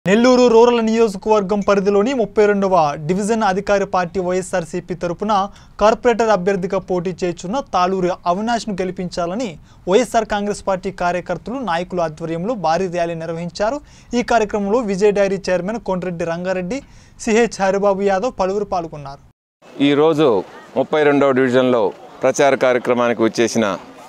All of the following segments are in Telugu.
నెల్లూరు రూరల్ నియోజకవర్గం పరిధిలోని ముప్పై రెండవ డివిజన్ అధికార పార్టీ వైఎస్ఆర్సీపీ తరపున కార్పొరేటర్ అభ్యర్థిగా పోటీ చేస్తున్న తాళూరి అవినాష్ను గెలిపించాలని వైఎస్ఆర్ కాంగ్రెస్ పార్టీ కార్యకర్తలు నాయకుల ఆధ్వర్యంలో భారీ ర్యాలీ నిర్వహించారు ఈ కార్యక్రమంలో Vijay dairy chairman Kondreddy Rangareddy CH Haribabu Yadav పలువురు పాల్గొన్నారు ఈరోజు ముప్పై రెండవ డివిజన్లో ప్రచార కార్యక్రమానికి వచ్చేసిన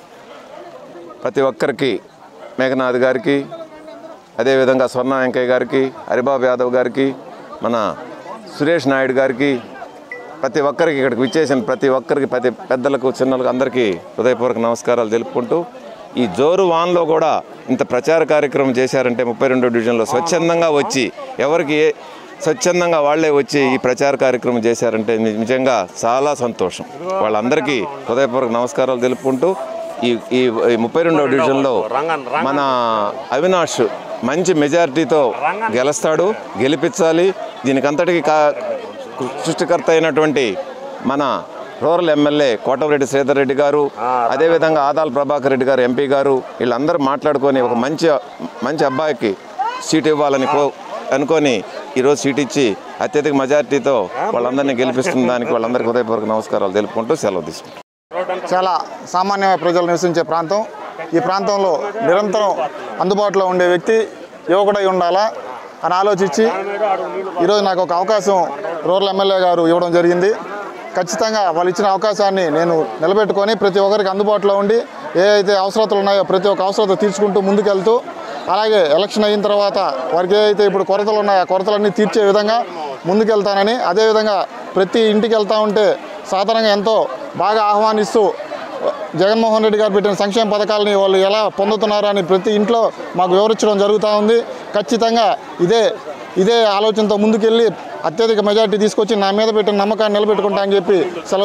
ప్రతి ఒక్కరికి మేఘనాథ్ గారికి అదేవిధంగా స్వర్ణ వెంకయ్య గారికి హరిబాబు యాదవ్ గారికి మన సురేష్ నాయుడు గారికి ప్రతి ఒక్కరికి ఇక్కడికి విచ్చేసిన ప్రతి ఒక్కరికి ప్రతి పెద్దలకు చిన్నలకు అందరికీ హృదయపూర్వక నమస్కారాలు తెలుపుకుంటూ ఈ జోరు వాన్లో కూడా ఇంత ప్రచార కార్యక్రమం చేశారంటే ముప్పై రెండో డివిజన్లో స్వచ్ఛందంగా వచ్చి ఎవరికి ఏ స్వచ్ఛందంగా వాళ్ళే వచ్చి ఈ ప్రచార కార్యక్రమం చేశారంటే ని- నిజంగా చాలా సంతోషం వాళ్ళందరికీ హృదయపూర్వక నమస్కారాలు తెలుపుకుంటూ ఈ ఈ ఈ ముప్పై రెండవ డివిజన్లో మన అవినాష్ మంచి మెజారిటీతో గెలుస్తాడు గెలిపించాలి దీనికంతటికి కా సృష్టికర్త అయినటువంటి మన రూరల్ ఎమ్మెల్యే కోటమిరెడ్డి శ్రీధర్ రెడ్డి గారు అదేవిధంగా ఆదాల ప్రభాకర్ రెడ్డి గారు ఎంపీ గారు వీళ్ళందరూ మాట్లాడుకొని ఒక మంచి మంచి అబ్బాయికి సీట్ ఇవ్వాలని కో అనుకొని ఈరోజు సీట్ ఇచ్చి అత్యధిక మెజారిటీతో వాళ్ళందరినీ గెలిపిస్తున్న దానికి వాళ్ళందరికీ హృదయపూర్వక నమస్కారాలు తెలుపుకుంటూ సెలవు తీసుకుంటాం చాలా సామాన్య ప్రజలు నివసించే ప్రాంతం ఈ ప్రాంతంలో నిరంతరం అందుబాటులో ఉండే వ్యక్తి యువకుడై ఉండాలా అని ఆలోచించి ఈరోజు నాకు ఒక అవకాశం రూరల్ ఎమ్మెల్యే గారు ఇవ్వడం జరిగింది ఖచ్చితంగా వాళ్ళు ఇచ్చిన అవకాశాన్ని నేను నిలబెట్టుకొని ప్రతి ఒక్కరికి అందుబాటులో ఉండి ఏ అయితే అవసరతలు ఉన్నాయో ప్రతి ఒక్క అవసరత తీర్చుకుంటూ ముందుకెళ్తూ అలాగే ఎలక్షన్ అయిన తర్వాత వారికి ఏ అయితే ఇప్పుడు కొరతలు ఉన్నాయో ఆ కొరతలన్నీ తీర్చే విధంగా ముందుకెళ్తానని అదేవిధంగా ప్రతి ఇంటికి వెళ్తా ఉంటే సాధారణంగా ఎంతో బాగా ఆహ్వానిస్తూ జగన్మోహన్ రెడ్డి గారు పెట్టిన సంక్షేమ పథకాలని వాళ్ళు ఎలా పొందుతున్నారు అని ప్రతి ఇంట్లో మాకు వివరించడం జరుగుతూ ఉంది ఖచ్చితంగా ఇదే ఇదే ఆలోచనతో ముందుకెళ్ళి అత్యధిక మెజార్టీ తీసుకొచ్చి నా మీద పెట్టిన నమ్మకాన్ని నిలబెట్టుకుంటా అని చెప్పి సెలవు